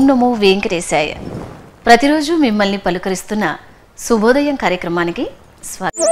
నమో వెంకటేశాయ ప్రతిరోజు మిమ్మల్ని పలుకరిస్తున్న శుభోదయం కార్యక్రమానికి స్వాగతం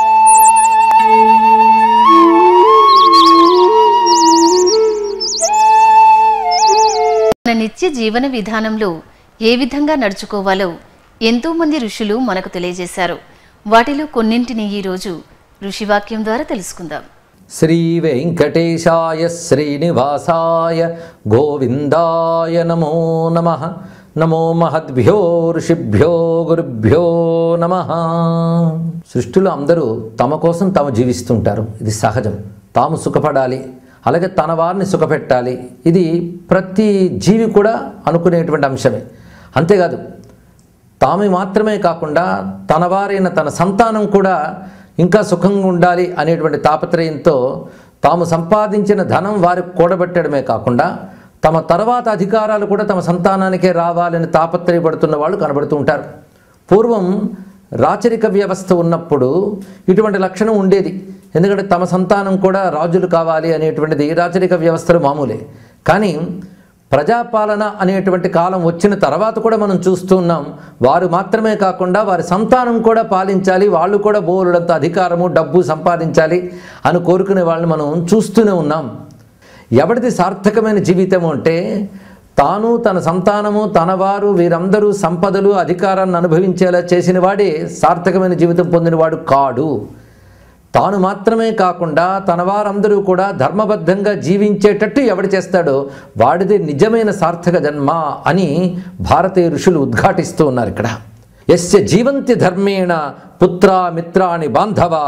మన నిత్య జీవన విధానంలో ఏ విధంగా నడుచుకోవాలో ఎంతో మంది ఋషులు మనకు తెలియజేశారు వాటిలో కొన్నింటిని ఈరోజు ఋషివాక్యం ద్వారా తెలుసుకుందాం శ్రీ వెంకటేశాయ శ్రీనివాసాయ గోవిందాయ నమో నమ నమో మహద్భ్యో ఋషిభ్యో గురుభ్యో నమ సృష్టిలో అందరూ తమ కోసం తాము జీవిస్తుంటారు ఇది సహజం తాము సుఖపడాలి అలాగే తన వారిని సుఖపెట్టాలి ఇది ప్రతి జీవి కూడా అనుకునేటువంటి అంశమే అంతేకాదు తాము మాత్రమే కాకుండా తన వారైన తన సంతానం కూడా ఇంకా సుఖంగా ఉండాలి అనేటువంటి తాపత్రయంతో తాము సంపాదించిన ధనం వారికి కూడబెట్టడమే కాకుండా తమ తర్వాత అధికారాలు కూడా తమ సంతానానికే రావాలని తాపత్రయపడుతున్న వాళ్ళు కనబడుతూ ఉంటారు పూర్వం రాచరిక వ్యవస్థ ఉన్నప్పుడు ఇటువంటి లక్షణం ఉండేది ఎందుకంటే తమ సంతానం కూడా రాజులు కావాలి అనేటువంటిది రాచరిక వ్యవస్థలు మామూలే కానీ ప్రజాపాలన అనేటువంటి కాలం వచ్చిన తర్వాత కూడా మనం చూస్తున్నాం వారు మాత్రమే కాకుండా వారి సంతానం కూడా పాలించాలి వాళ్ళు కూడా బోలుడంత అధికారము డబ్బు సంపాదించాలి అని కోరుకునే వాళ్ళని మనం చూస్తూనే ఉన్నాం ఎవరిది సార్థకమైన జీవితం అంటే తాను తన సంతానము తన వారు వీరందరూ సంపదలు అధికారాన్ని అనుభవించేలా చేసిన వాడే సార్థకమైన జీవితం పొందినవాడు కాడు తాను మాత్రమే కాకుండా తన వారందరూ కూడా ధర్మబద్ధంగా జీవించేటట్టు ఎవడు చేస్తాడో వాడిది నిజమైన సార్థక జన్మ అని భారతీయ ఋషులు ఉద్ఘాటిస్తూ ఉన్నారు ఇక్కడ ఎస్య జీవంతి ధర్మేణ పుత్ర మిత్రాని బాంధవా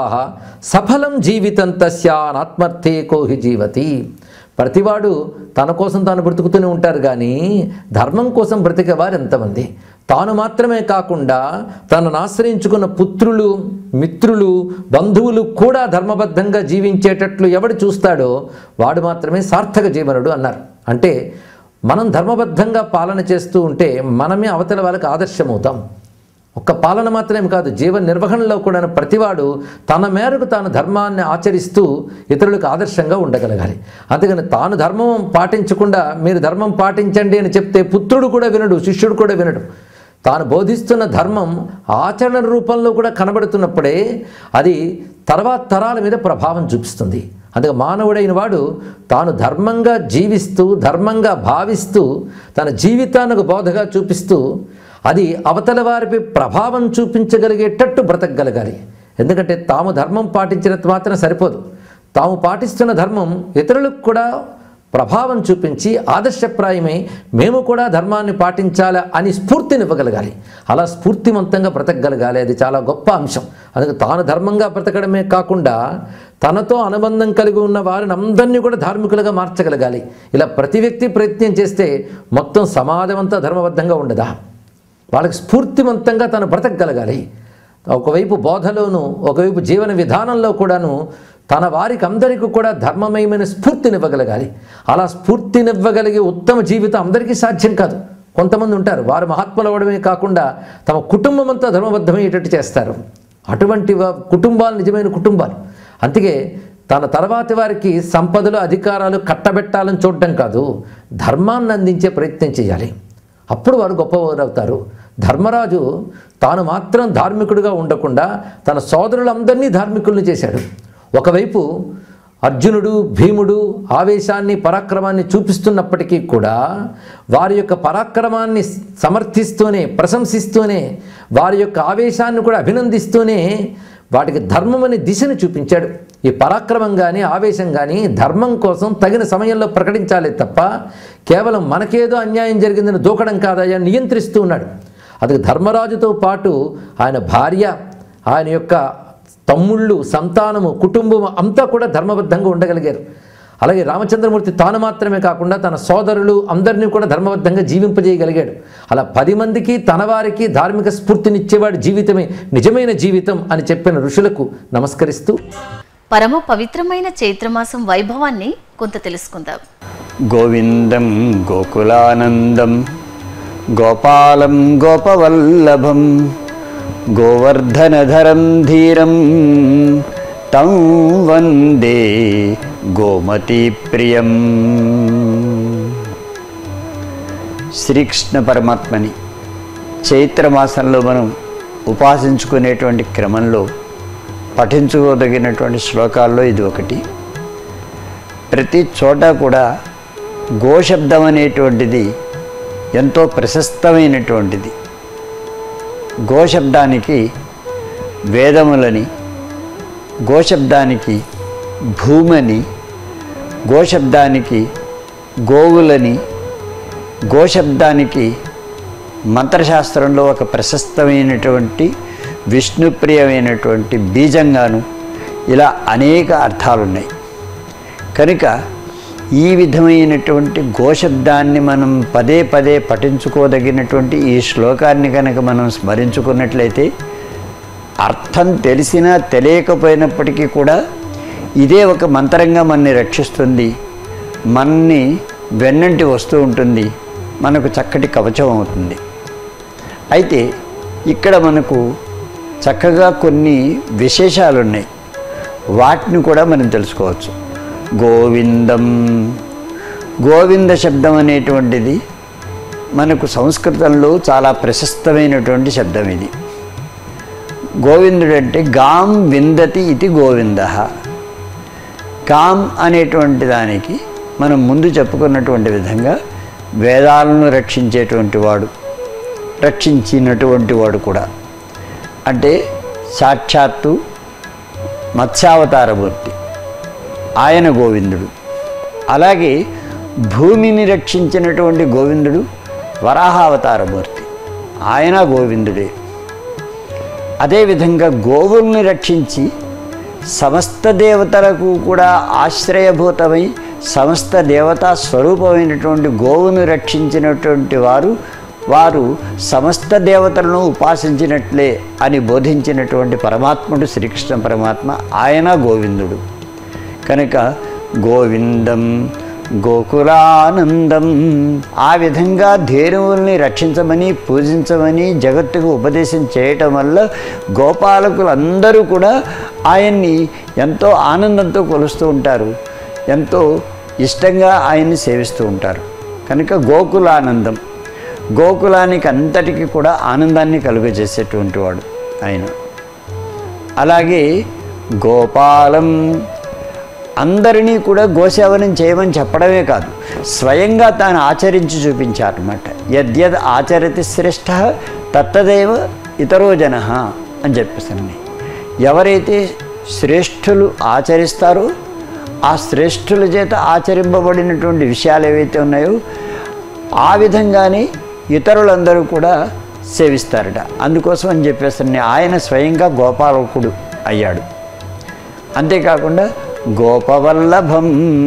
సఫలం జీవితం తస్యానాత్మర్థే కోహి జీవతి ప్రతివాడు తన కోసం తాను బ్రతుకుతూనే ఉంటారు కానీ ధర్మం కోసం బ్రతికేవారు ఎంతమంది తాను మాత్రమే కాకుండా తనను ఆశ్రయించుకున్న పుత్రులు మిత్రులు బంధువులు కూడా ధర్మబద్ధంగా జీవించేటట్లు ఎవడు చూస్తాడో వాడు మాత్రమే సార్థక జీవనుడు అన్నారు అంటే మనం ధర్మబద్ధంగా పాలన చేస్తూ ఉంటే మనమే అవతల వాళ్ళకి ఆదర్శమవుతాం ఒక్క పాలన మాత్రమే కాదు జీవన నిర్వహణలో కూడా ప్రతివాడు తన మేరకు తాను ధర్మాన్ని ఆచరిస్తూ ఇతరులకు ఆదర్శంగా ఉండగలగాలి అందుకని తాను ధర్మం పాటించకుండా మీరు ధర్మం పాటించండి అని చెప్తే పుత్రుడు కూడా వినడు శిష్యుడు కూడా వినడు తాను బోధిస్తున్న ధర్మం ఆచరణ రూపంలో కూడా కనబడుతున్నప్పుడే అది తర్వాత తరాల మీద ప్రభావం చూపిస్తుంది అందుకే మానవుడైన వాడు తాను ధర్మంగా జీవిస్తూ ధర్మంగా భావిస్తూ తన జీవితానికి బోధగా చూపిస్తూ అది అవతల వారిపై ప్రభావం చూపించగలిగేటట్టు బ్రతకగలగాలి ఎందుకంటే తాము ధర్మం పాటించినంత మాత్రం సరిపోదు తాము పాటిస్తున్న ధర్మం ఇతరులకు కూడా ప్రభావం చూపించి ఆదర్శప్రాయమై మేము కూడా ధర్మాన్ని పాటించాలా అని స్ఫూర్తినివ్వగలగాలి అలా స్ఫూర్తివంతంగా బ్రతకగలగాలి అది చాలా గొప్ప అంశం అందుకే తాను ధర్మంగా బ్రతకడమే కాకుండా తనతో అనుబంధం కలిగి ఉన్న వారిని అందరినీ కూడా ధార్మికులుగా మార్చగలగాలి ఇలా ప్రతి వ్యక్తి ప్రయత్నం చేస్తే మొత్తం సమాజం అంతా ధర్మబద్ధంగా ఉండదా వాళ్ళకి స్ఫూర్తివంతంగా తను బ్రతకగలగాలి ఒకవైపు బోధలోను ఒకవైపు జీవన విధానంలో కూడాను తన వారికి అందరికీ కూడా ధర్మమయమైన స్ఫూర్తినివ్వగలగాలి అలా స్ఫూర్తినివ్వగలిగే ఉత్తమ జీవితం అందరికీ సాధ్యం కాదు కొంతమంది ఉంటారు వారు మహాత్ములు అవ్వడమే కాకుండా తమ కుటుంబం అంతా ధర్మబద్ధమయ్యేటట్టు చేస్తారు అటువంటి వా- కుటుంబాలు నిజమైన కుటుంబాలు అందుకే తన తర్వాతి వారికి సంపదలు అధికారాలు కట్టబెట్టాలని చూడటం కాదు ధర్మాన్ని అందించే ప్రయత్నం చేయాలి అప్పుడు వారు గొప్పవారు అవుతారు ధర్మరాజు తాను మాత్రం ధార్మికుడిగా ఉండకుండా తన సోదరులందరినీ ధార్మికుల్ని చేశాడు ఒకవైపు అర్జునుడు భీముడు ఆవేశాన్ని పరాక్రమాన్ని చూపిస్తున్నప్పటికీ కూడా వారి యొక్క పరాక్రమాన్ని సమర్థిస్తూనే ప్రశంసిస్తూనే వారి యొక్క ఆవేశాన్ని కూడా అభినందిస్తూనే వాటికి ధర్మం అనే దిశను చూపించాడు ఈ పరాక్రమం కానీ ఆవేశం కానీ ధర్మం కోసం తగిన సమయంలో ప్రకటించాలి తప్ప కేవలం మనకేదో అన్యాయం జరిగిందని దూకడం కాదయ్యా నియంత్రిస్తూ ఉన్నాడు అది ధర్మరాజుతో పాటు ఆయన భార్య ఆయన యొక్క తమ్ముళ్ళు సంతానము కుటుంబం అంతా కూడా ధర్మబద్ధంగా ఉండగలిగారు అలాగే రామచంద్రమూర్తి తాను మాత్రమే కాకుండా తన సోదరులు అందరినీ కూడా ధర్మబద్ధంగా జీవింపజేయగలిగాడు అలా పది మందికి తన వారికి ధార్మిక స్ఫూర్తినిచ్చేవాడి జీవితమే నిజమైన జీవితం అని చెప్పిన ఋషులకు నమస్కరిస్తూ పరమ పవిత్రమైన చైత్రమాసం వైభవాన్ని కొంత తెలుసుకుందాం గోవిందం గోకులానందం గోపాలం గోపవల్లభం గోవర్ధనధరం ధీరం తం వందే గోమతీప్రియం శ్రీకృష్ణ పరమాత్మని చైత్ర మాసంలో మనం ఉపాసించుకునేటువంటి క్రమంలో పఠించుకోదగినటువంటి శ్లోకాల్లో ఇది ఒకటి ప్రతి చోట కూడా గోశబ్దం అనేటువంటిది ఎంతో ప్రశస్తమైనటువంటిది గోశబ్దానికి వేదములని గోశబ్దానికి భూమని గోశబ్దానికి గోవులని గోశబ్దానికి మంత్రశాస్త్రంలో ఒక ప్రశస్తమైనటువంటి విష్ణుప్రియమైనటువంటి బీజంగాను ఇలా అనేక అర్థాలున్నాయి కనుక ఈ విధమైనటువంటి గోశబ్దాన్ని మనం పదే పదే పఠించుకోదగినటువంటి ఈ శ్లోకాన్ని కనుక మనం స్మరించుకున్నట్లయితే అర్థం తెలిసినా తెలియకపోయినప్పటికీ కూడా ఇదే ఒక మంత్రంగా మనని రక్షిస్తుంది మనని వెన్నంటి వస్తూ ఉంటుంది మనకు చక్కటి కవచం అవుతుంది అయితే ఇక్కడ మనకు చక్కగా కొన్ని విశేషాలు ఉన్నాయి వాటిని కూడా మనం తెలుసుకోవచ్చు గోవిందం గోవింద శబ్దం అనేటువంటిది మనకు సంస్కృతంలో చాలా ప్రశస్తమైనటువంటి శబ్దం ఇది గోవిందుడు అంటే గాం విందతి ఇది గోవింద గాం అనేటువంటి దానికి మనం ముందు చెప్పుకున్నటువంటి విధంగా వేదాలను రక్షించేటువంటి వాడు రక్షించినటువంటి వాడు కూడా అంటే సాక్షాత్తు మత్స్యావతారమూర్తి ఆయన గోవిందుడు అలాగే భూమిని రక్షించినటువంటి గోవిందుడు వరాహావతారమూర్తి ఆయన గోవిందుడే అదేవిధంగా గోవుల్ని రక్షించి సమస్త దేవతలకు కూడా ఆశ్రయభూతమై సమస్త దేవతా స్వరూపమైనటువంటి గోవును రక్షించినటువంటి వారు వారు సమస్త దేవతలను ఉపాసించినట్లే అని బోధించినటువంటి పరమాత్ముడు శ్రీకృష్ణ పరమాత్మ ఆయన గోవిందుడు కనుక గోవిందం గోకులానందం ఆ విధంగా ధేనువుల్ని రక్షించమని పూజించమని జగత్తుకు ఉపదేశం చేయటం వల్ల గోపాలకులందరూ కూడా ఆయన్ని ఎంతో ఆనందంతో కొలుస్తూ ఉంటారు ఎంతో ఇష్టంగా ఆయన్ని సేవిస్తూ ఉంటారు కనుక గోకులానందం గోకులానికి అంతటికి కూడా ఆనందాన్ని కలుగజేసేటువంటి వాడు ఆయన అలాగే గోపాలం అందరినీ కూడా గోసేవనం చేయమని చెప్పడమే కాదు స్వయంగా తాను ఆచరించి చూపించారన్నమాట యద్యద్ ఆచరతి శ్రేష్ఠ తత్తదేవ ఇతరో జన అని చెప్పేసండి ఎవరైతే శ్రేష్ఠులు ఆచరిస్తారో ఆ శ్రేష్ఠుల చేత ఆచరింపబడినటువంటి విషయాలు ఏవైతే ఉన్నాయో ఆ విధంగానే ఇతరులందరూ కూడా సేవిస్తారట అందుకోసం అని చెప్పేసి ఆయన స్వయంగా గోపాలకుడు అయ్యాడు అంతేకాకుండా గోపవల్లభం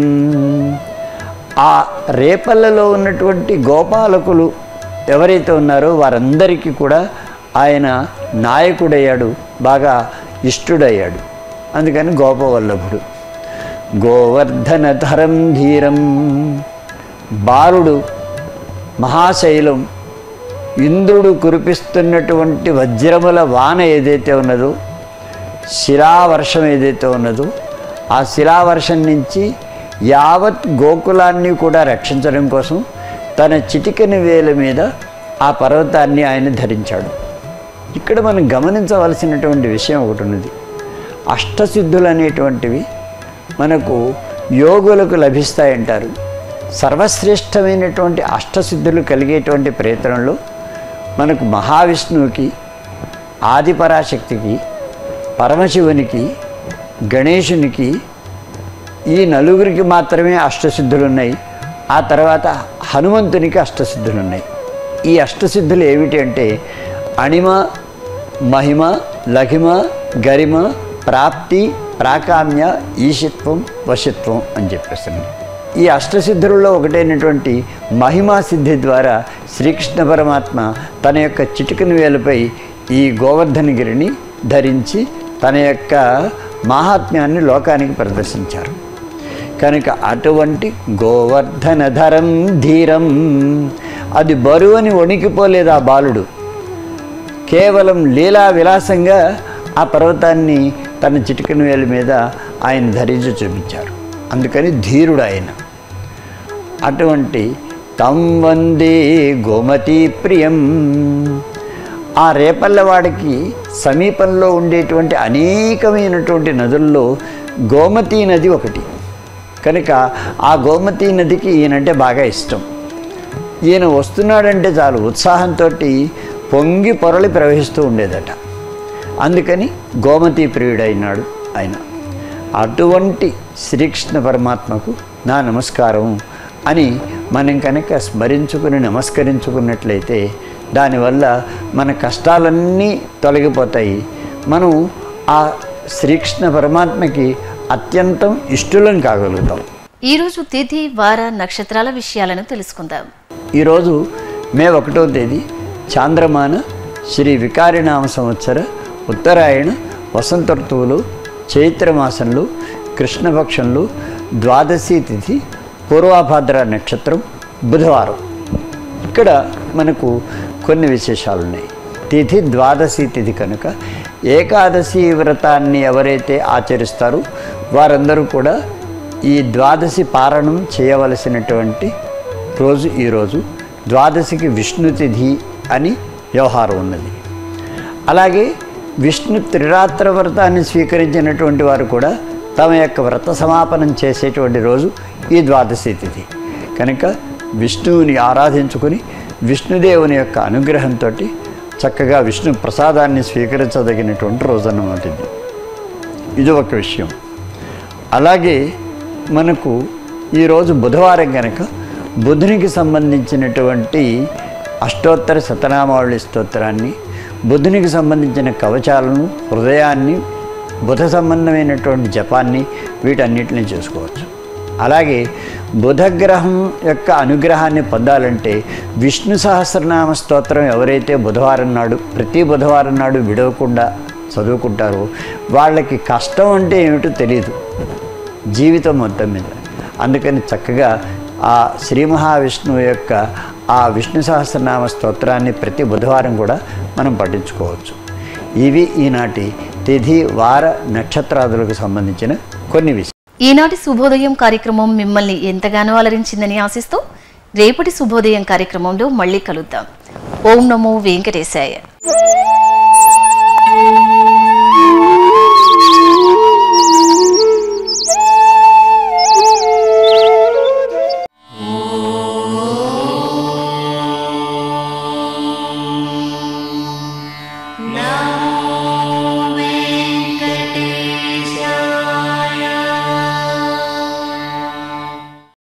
ఆ రేపల్లలో ఉన్నటువంటి గోపాలకులు ఎవరైతే ఉన్నారో వారందరికీ కూడా ఆయన నాయకుడయ్యాడు బాగా ఇష్టుడయ్యాడు అందుకని గోపవల్లభుడు గోవర్ధనధరం ధీరం బాలుడు మహాశైలం ఇంద్రుడు కురిపిస్తున్నటువంటి వజ్రముల వాన ఏదైతే ఉన్నదో శిలావర్షం ఏదైతే ఉన్నదో ఆ శిలావర్షం నుంచి యావత్ గోకులాన్ని కూడా రక్షించడం కోసం తన చిటికెన వేల మీద ఆ పర్వతాన్ని ఆయన ధరించాడు ఇక్కడ మనం గమనించవలసినటువంటి విషయం ఒకటి ఉన్నది అష్టసిద్ధులు అనేటువంటివి మనకు యోగులకు లభిస్తాయంటారు సర్వశ్రేష్టమైనటువంటి అష్టసిద్ధులు కలిగేటువంటి ప్రయత్నంలో మనకు మహావిష్ణువుకి ఆదిపరాశక్తికి పరమశివునికి గణేశునికి ఈ నలుగురికి మాత్రమే అష్టసిద్ధులు ఉన్నాయి ఆ తర్వాత హనుమంతునికి అష్టసిద్ధులు ఉన్నాయి ఈ అష్టసిద్ధులు ఏమిటి అంటే అణిమ మహిమ లఘిమ గరిమ ప్రాప్తి ప్రాకామ్య ఈశిత్వం వశిత్వం అని చెప్పేస్తుంది ఈ అష్టసిద్ధులలో ఒకటైనటువంటి మహిమా సిద్ధి ద్వారా శ్రీకృష్ణ పరమాత్మ తన యొక్క చిటికని వేలపై ఈ గోవర్ధనగిరిని ధరించి తన యొక్క మాహాత్మ్యాన్ని లోకానికి ప్రదర్శించారు కనుక అటువంటి గోవర్ధనధరం ధీరం అది బరువని వణికిపోలేదు ఆ బాలుడు కేవలం లీలా విలాసంగా ఆ పర్వతాన్ని తన చిటికన వేల మీద ఆయన ధరించి చూపించారు అందుకని ధీరుడు ఆయన అటువంటి తం వందే గోమతి ప్రియం ఆ రేపల్లవాడికి సమీపంలో ఉండేటువంటి అనేకమైనటువంటి నదుల్లో గోమతి నది ఒకటి కనుక ఆ గోమతి నదికి ఈయనంటే బాగా ఇష్టం ఈయన వస్తున్నాడంటే చాలు ఉత్సాహంతో పొంగి పొరలి ప్రవహిస్తూ ఉండేదట అందుకని గోమతి ప్రియుడైనాడు ఆయన అటువంటి శ్రీకృష్ణ పరమాత్మకు నా నమస్కారం అని మనం కనుక స్మరించుకుని నమస్కరించుకున్నట్లయితే దానివల్ల మన కష్టాలన్నీ తొలగిపోతాయి మనం ఆ శ్రీకృష్ణ పరమాత్మకి అత్యంతం ఇష్టలం కాగలుగుతాం ఈరోజు తిథి వార నక్షత్రాల విషయాలను తెలుసుకుందాం ఈరోజు మే ఒకటో తేదీ చాంద్రమాన శ్రీ వికారినామ సంవత్సర ఉత్తరాయణ వసంత ఋతువులో చైత్రమాసంలో కృష్ణపక్షంలో ద్వాదశి తిథి పూర్వాభాద్ర నక్షత్రం బుధవారం ఇక్కడ మనకు కొన్ని విశేషాలు ఉన్నాయి తిథి ద్వాదశి తిథి కనుక ఏకాదశి వ్రతాన్ని ఎవరైతే ఆచరిస్తారో వారందరూ కూడా ఈ ద్వాదశి పారణం చేయవలసినటువంటి రోజు ఈరోజు ద్వాదశికి విష్ణు తిథి అని వ్యవహారం ఉన్నది అలాగే విష్ణు త్రిరాత్ర వ్రతాన్ని స్వీకరించినటువంటి వారు కూడా తమ యొక్క వ్రత సమాపనం చేసేటువంటి రోజు ఈ ద్వాదశి తిథి కనుక విష్ణువుని ఆరాధించుకొని విష్ణుదేవుని యొక్క అనుగ్రహంతో చక్కగా విష్ణు ప్రసాదాన్ని స్వీకరించదగినటువంటి రోజు అన్నమాట ఇది ఇది ఒక విషయం అలాగే మనకు ఈరోజు బుధవారం కనుక బుధునికి సంబంధించినటువంటి అష్టోత్తర శతనామావళి స్తోత్రాన్ని బుధునికి సంబంధించిన కవచాలను హృదయాన్ని బుధ సంబంధమైనటువంటి జపాన్ని వీటన్నిటిని చేసుకోవచ్చు అలాగే బుధగ్రహం యొక్క అనుగ్రహాన్ని పొందాలంటే విష్ణు సహస్రనామ స్తోత్రం ఎవరైతే బుధవారం నాడు ప్రతి బుధవారం నాడు విడవకుండా చదువుకుంటారో వాళ్ళకి కష్టం అంటే ఏమిటో తెలియదు జీవితం మొత్తం మీద అందుకని చక్కగా ఆ శ్రీ మహావిష్ణువు యొక్క ఆ విష్ణు సహస్రనామ స్తోత్రాన్ని ప్రతి బుధవారం కూడా మనం పఠించుకోవచ్చు ఇవి ఈనాటి తిథి వార నక్షత్రాదులకు సంబంధించిన కొన్ని విషయాలు ఈనాటి శుభోదయం కార్యక్రమం మిమ్మల్ని ఎంతగానో అలరించిందని ఆశిస్తూ రేపటి శుభోదయం కార్యక్రమంలో మళ్ళీ కలుద్దాం ఓం నమో వెంకటేశాయ